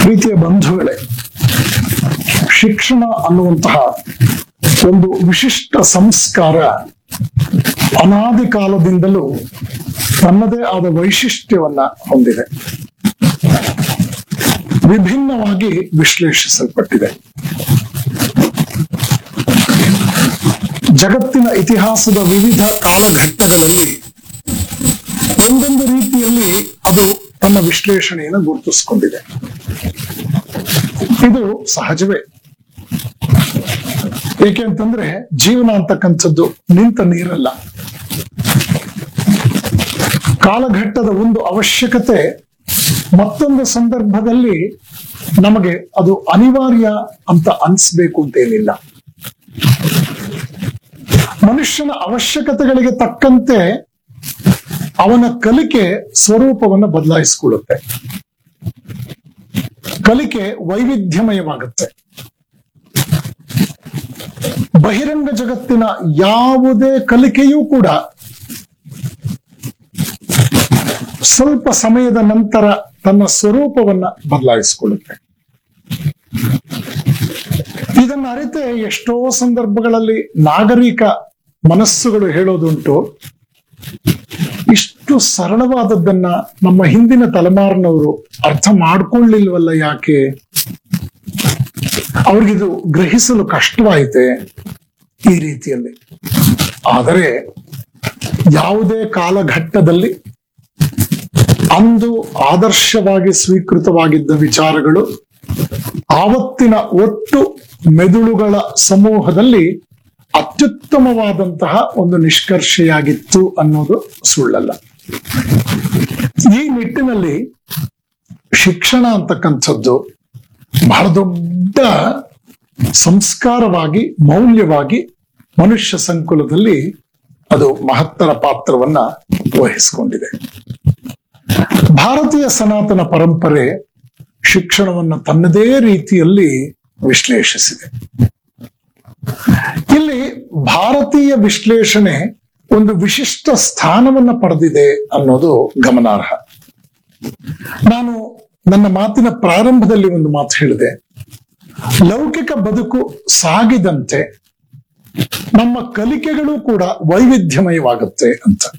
ಪ್ರೀತಿಯ ಬಂಧುಗಳೇ ಶಿಕ್ಷಣ ಅನ್ನುವಂತಹ ಒಂದು ವಿಶಿಷ್ಟ ಸಂಸ್ಕಾರ ಅನಾದಿ ಕಾಲದಿಂದಲೂ ತನ್ನದೇ ಆದ ವೈಶಿಷ್ಟ್ಯವನ್ನ ಹೊಂದಿದೆ ವಿಭಿನ್ನವಾಗಿ ವಿಶ್ಲೇಷಿಸಲ್ಪಟ್ಟಿದೆ ಜಗತ್ತಿನ ಇತಿಹಾಸದ ವಿವಿಧ ಕಾಲಘಟ್ಟಗಳಲ್ಲಿ ಒಂದೊಂದು ರೀತಿಯಲ್ಲಿ ಅದು ತನ್ನ ವಿಶ್ಲೇಷಣೆಯನ್ನು ಗುರುತಿಸಿಕೊಂಡಿದೆ ಇದು ಸಹಜವೇ ಏಕೆ ಅಂತಂದ್ರೆ ಜೀವನ ಅಂತಕ್ಕಂಥದ್ದು ನಿಂತ ನೀರಲ್ಲ ಕಾಲಘಟ್ಟದ ಒಂದು ಅವಶ್ಯಕತೆ ಮತ್ತೊಂದು ಸಂದರ್ಭದಲ್ಲಿ ನಮಗೆ ಅದು ಅನಿವಾರ್ಯ ಅಂತ ಅನ್ಸ್ಬೇಕು ಅಂತೇನಿಲ್ಲ ಮನುಷ್ಯನ ಅವಶ್ಯಕತೆಗಳಿಗೆ ತಕ್ಕಂತೆ ಅವನ ಕಲಿಕೆ ಸ್ವರೂಪವನ್ನು ಬದಲಾಯಿಸಿಕೊಳ್ಳುತ್ತೆ ಕಲಿಕೆ ವೈವಿಧ್ಯಮಯವಾಗುತ್ತೆ ಬಹಿರಂಗ ಜಗತ್ತಿನ ಯಾವುದೇ ಕಲಿಕೆಯೂ ಕೂಡ ಸ್ವಲ್ಪ ಸಮಯದ ನಂತರ ತನ್ನ ಸ್ವರೂಪವನ್ನ ಬದಲಾಯಿಸಿಕೊಳ್ಳುತ್ತೆ ಇದನ್ನ ಅರಿತೆ ಎಷ್ಟೋ ಸಂದರ್ಭಗಳಲ್ಲಿ ನಾಗರಿಕ ಮನಸ್ಸುಗಳು ಹೇಳೋದುಂಟು ಇಷ್ಟು ಸರಳವಾದದ್ದನ್ನ ನಮ್ಮ ಹಿಂದಿನ ತಲೆಮಾರಿನವರು ಅರ್ಥ ಮಾಡ್ಕೊಳ್ಳಿಲ್ವಲ್ಲ ಯಾಕೆ ಅವ್ರಿಗಿದು ಗ್ರಹಿಸಲು ಕಷ್ಟವಾಯಿತೆ ಈ ರೀತಿಯಲ್ಲಿ ಆದರೆ ಯಾವುದೇ ಕಾಲಘಟ್ಟದಲ್ಲಿ ಅಂದು ಆದರ್ಶವಾಗಿ ಸ್ವೀಕೃತವಾಗಿದ್ದ ವಿಚಾರಗಳು ಆವತ್ತಿನ ಒಟ್ಟು ಮೆದುಳುಗಳ ಸಮೂಹದಲ್ಲಿ ಅತ್ಯುತ್ತಮವಾದಂತಹ ಒಂದು ನಿಷ್ಕರ್ಷೆಯಾಗಿತ್ತು ಅನ್ನೋದು ಸುಳ್ಳಲ್ಲ ಈ ನಿಟ್ಟಿನಲ್ಲಿ ಶಿಕ್ಷಣ ಅಂತಕ್ಕಂಥದ್ದು ಬಹಳ ದೊಡ್ಡ ಸಂಸ್ಕಾರವಾಗಿ ಮೌಲ್ಯವಾಗಿ ಮನುಷ್ಯ ಸಂಕುಲದಲ್ಲಿ ಅದು ಮಹತ್ತರ ಪಾತ್ರವನ್ನ ವಹಿಸಿಕೊಂಡಿದೆ ಭಾರತೀಯ ಸನಾತನ ಪರಂಪರೆ ಶಿಕ್ಷಣವನ್ನು ತನ್ನದೇ ರೀತಿಯಲ್ಲಿ ವಿಶ್ಲೇಷಿಸಿದೆ ಇಲ್ಲಿ ಭಾರತೀಯ ವಿಶ್ಲೇಷಣೆ ಒಂದು ವಿಶಿಷ್ಟ ಸ್ಥಾನವನ್ನ ಪಡೆದಿದೆ ಅನ್ನೋದು ಗಮನಾರ್ಹ ನಾನು ನನ್ನ ಮಾತಿನ ಪ್ರಾರಂಭದಲ್ಲಿ ಒಂದು ಮಾತು ಹೇಳಿದೆ ಲೌಕಿಕ ಬದುಕು ಸಾಗಿದಂತೆ ನಮ್ಮ ಕಲಿಕೆಗಳು ಕೂಡ ವೈವಿಧ್ಯಮಯವಾಗುತ್ತೆ ಅಂತ